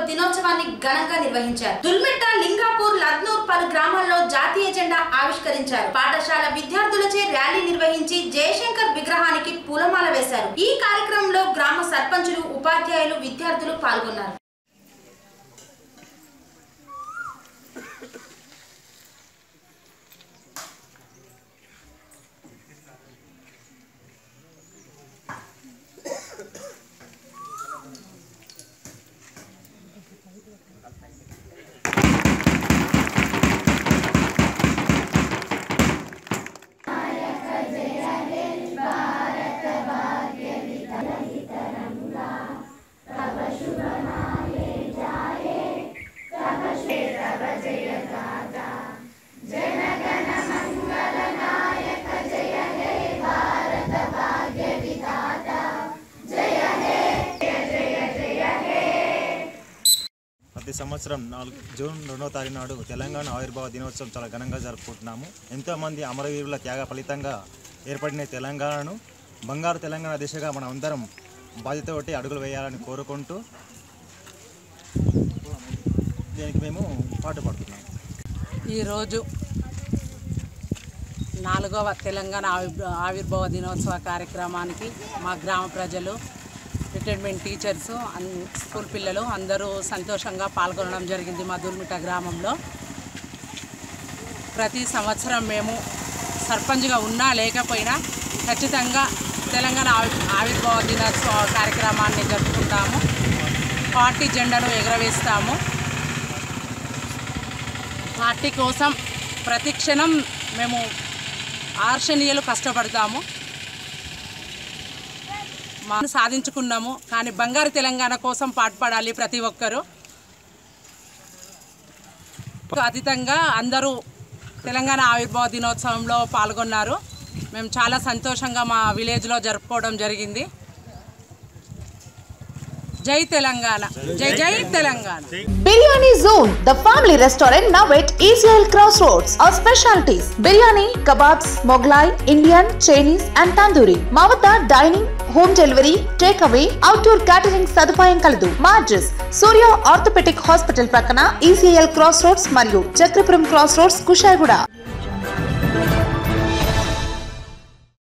దినోత్సవాన్ని ఘనంగా నిర్వహించారు దుల్మెట్ట లింగాపూర్ లద్నూర్ పలు గ్రామాల్లో జాతీయ జెండా ఆవిష్కరించారు పాఠశాల విద్యార్థులచే ర్యాలీ నిర్వహించి జయశంకర్ విగ్రహానికి పూలమాల వేశారు ఈ కార్యక్రమంలో గ్రామ సర్పంచులు ఉపాధ్యాయులు విద్యార్థులు పాల్గొన్నారు ప్రతి సంవత్సరం నాలుగు జూన్ రెండవ తారీఖు నాడు తెలంగాణ ఆవిర్భావ దినోత్సవం చాలా ఘనంగా జరుపుకుంటున్నాము ఎంతోమంది అమరవీరుల త్యాగ ఫలితంగా ఏర్పడిన ఈ తెలంగాణను బంగారు తెలంగాణ దిశగా మనం అందరం బాధ్యతతోటి అడుగులు వేయాలని కోరుకుంటూ దీనికి మేము పాటుపడుతున్నాము ఈరోజు నాలుగవ తెలంగాణ ఆవిర్భ- ఆవిర్భావ దినోత్సవ కార్యక్రమానికి మా గ్రామ ప్రజలు రిటైర్మెంట్ టీచర్స్ అన్ స్కూల్ పిల్లలు అందరూ సంతోషంగా పాల్గొనడం జరిగింది మా దుల్మిట గ్రామంలో ప్రతి సంవత్సరం మేము సర్పంచ్గా ఉన్నా లేకపోయినా ఖచ్చితంగా తెలంగాణ ఆవి ఆవిర్భావ దినోత్సవ కార్యక్రమాన్ని జరుపుకుంటాము పార్టీ జెండాను ఎగరవేస్తాము పార్టీ కోసం ప్రతి క్షణం మేము ఆర్షణీయులు కష్టపడతాము మా సాధించుకున్నాము కానీ బంగారు తెలంగాణ కోసం పాటుపడాలి ప్రతి ఒక్కరూ అతీతంగా అందరూ తెలంగాణ ఆవిర్భావ దినోత్సవంలో పాల్గొన్నారు మేము చాలా సంతోషంగా మా విలేజ్లో జరుపుకోవడం జరిగింది జై తెలంగాణ జై జై Telangana biryani zone the family restaurant now at ECL cross roads our specialities biryani kebabs Mughlai Indian Chinese and tandoori మా వద్ద dining home delivery take away outdoor catering సదుపాయం కలదు మా అడ్రస్ సూర్య ఆర్థోపెటిక్ హాస్పిటల్ ప్రక్కన ఈసీఎల్ క్రాస్ రోడ్స్ మరియు చక్రపురం క్రాస్ రోడ్స్ కుషాయిగూడ